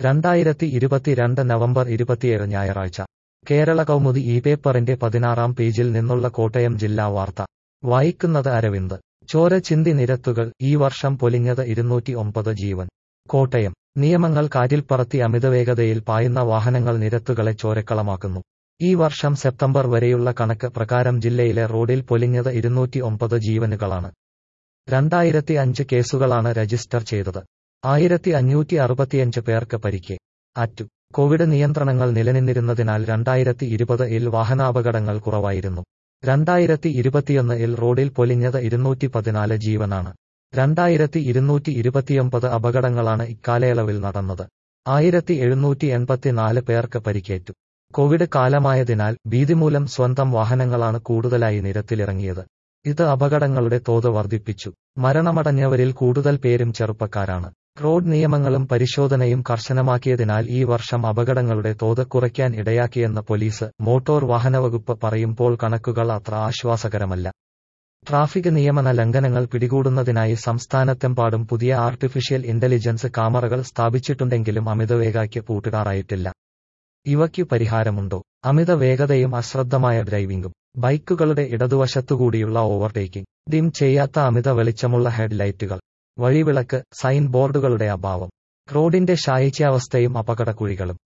രണ്ടായിരത്തി ഇരുപത്തിരണ്ട് നവംബർ ഇരുപത്തിയേഴ് ഞായറാഴ്ച കേരള കൗമുദി ഈ പേപ്പറിന്റെ പതിനാറാം പേജിൽ നിന്നുള്ള കോട്ടയം ജില്ലാ വാർത്ത വായിക്കുന്നത് അരവിന്ദ് ചോര ചിന്തി നിരത്തുകൾ ഈ വർഷം പൊലിഞ്ഞത് ഇരുന്നൂറ്റി ഒമ്പത് ജീവൻ കോട്ടയം നിയമങ്ങൾ കാറ്റിൽ പറത്തി അമിതവേഗതയിൽ പായുന്ന വാഹനങ്ങൾ നിരത്തുകളെ ചോരക്കളമാക്കുന്നു ഈ വർഷം സെപ്റ്റംബർ വരെയുള്ള കണക്ക് പ്രകാരം ജില്ലയിലെ റോഡിൽ പൊലിഞ്ഞത് ഇരുന്നൂറ്റി ഒമ്പത് ജീവനുകളാണ് രണ്ടായിരത്തി അഞ്ച് കേസുകളാണ് രജിസ്റ്റർ ചെയ്തത് ആയിരത്തി അഞ്ഞൂറ്റി അറുപത്തിയഞ്ച് പേർക്ക് പരിക്ക് അറ്റു കോവിഡ് നിയന്ത്രണങ്ങൾ നിലനിന്നിരുന്നതിനാൽ രണ്ടായിരത്തി ഇരുപത് ഇൽ വാഹനാപകടങ്ങൾ കുറവായിരുന്നു രണ്ടായിരത്തി ഇരുപത്തിയൊന്ന് ഇൽ റോഡിൽ പൊലിഞ്ഞത് ഇരുന്നൂറ്റി പതിനാല് ജീവനാണ് രണ്ടായിരത്തി ഇരുന്നൂറ്റി ഇരുപത്തിയൊമ്പത് അപകടങ്ങളാണ് ഇക്കാലയളവിൽ നടന്നത് ആയിരത്തി എഴുന്നൂറ്റി എൺപത്തിനാല് പേർക്ക് പരിക്കേറ്റു കോവിഡ് കാലമായതിനാൽ ഭീതിമൂലം സ്വന്തം വാഹനങ്ങളാണ് കൂടുതലായി നിരത്തിലിറങ്ങിയത് ഇത് അപകടങ്ങളുടെ തോത് വർദ്ധിപ്പിച്ചു മരണമടഞ്ഞവരിൽ കൂടുതൽ പേരും ചെറുപ്പക്കാരാണ് റോഡ് നിയമങ്ങളും പരിശോധനയും കർശനമാക്കിയതിനാൽ ഈ വർഷം അപകടങ്ങളുടെ തോത് കുറയ്ക്കാൻ ഇടയാക്കിയെന്ന് പോലീസ് മോട്ടോർ വാഹനവകുപ്പ് പറയുമ്പോൾ കണക്കുകൾ അത്ര ആശ്വാസകരമല്ല ട്രാഫിക് നിയമന ലംഘനങ്ങൾ പിടികൂടുന്നതിനായി സംസ്ഥാനത്തെമ്പാടും പുതിയ ആർട്ടിഫിഷ്യൽ ഇന്റലിജൻസ് ക്യാമറകൾ സ്ഥാപിച്ചിട്ടുണ്ടെങ്കിലും അമിതവേഗയ്ക്ക് പൂട്ടിടാറായിട്ടില്ല ഇവയ്ക്കു പരിഹാരമുണ്ടോ അമിത വേഗതയും അശ്രദ്ധമായ ഡ്രൈവിംഗും ബൈക്കുകളുടെ ഇടതുവശത്തുകൂടിയുള്ള ഓവർടേക്കിംഗ് ഡിം ചെയ്യാത്ത അമിത വെളിച്ചമുള്ള ഹെഡ്ലൈറ്റുകൾ വഴിവിളക്ക് സൈൻ ബോർഡുകളുടെ അഭാവം റോഡിന്റെ ശായിച്യാവസ്ഥയും അപകടക്കുഴികളും